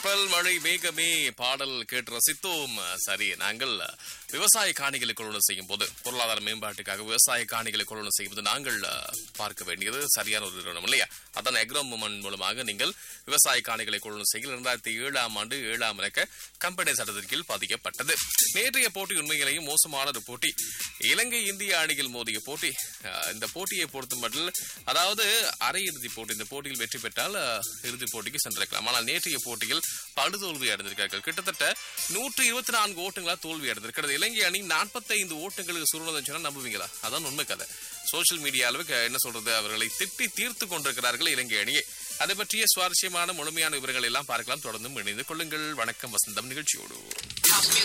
சாம்பல் மழை மேகமே பாடல் கேட்டு ரசித்தோம் சரி நாங்கள் விவசாய காணிகளை கொள்வனம் செய்யும் போது பொருளாதார மேம்பாட்டுக்காக விவசாய காணிகளை கொள்வனம் செய்வது நாங்கள் அஹ், பார்க்க வேண்டியது சரியான ஒரு நிறுவனம் இல்லையா அதான் எக்ரோ மூமெண்ட் மூலமாக நீங்கள் விவசாய காணிகளை கொள்வனம் செய்ய இரண்டாயிரத்தி ஏழாம் ஆண்டு ஏழாம் இலக்க கம்பெனி சட்டத்தின் கீழ் பாதிக்கப்பட்டது நேற்றைய போட்டி உண்மையிலேயும் மோசமான ஒரு போட்டி இலங்கை இந்திய அணியில் மோதிய போட்டி அஹ், இந்த போட்டியை பொறுத்த மட்டும் அதாவது அரையிறுதி போட்டி இந்த போட்டியில் வெற்றி பெற்றால் அஹ், இறுதிப் போட்டிக்கு சென்றிருக்கலாம் ஆனால் நேற்றைய போட்டியில் படுதோல்வி அடைந்திருக்கிறார்கள் கிட்டத்தட்ட நூற்றி இருபத்தி நான்கு ஓட்டுகளால் தோல்வி அடைந்திருக்கிறது இலங்கை அணி நாற்பத்தைந்து ஓட்டுகளுக்கு சுருணதுன்னு சொன்னா நம்புவீங்களா அதான் உண்மை கதை சோசியல் மீடியா அளவுக்கு என்ன சொல்றது அவர்களை திட்டி தீர்த்து கொண்டிருக்கிறார்கள் இலங்கை அணியை அதை பற்றிய சுவாரஸ்யமான முழுமையான விவரங்கள் எல்லாம் பார்க்கலாம் தொடர்ந்து இணைந்து கொள்ளுங்கள் வணக்கம் வசந்தம் நிகழ்ச்சியோடு House music.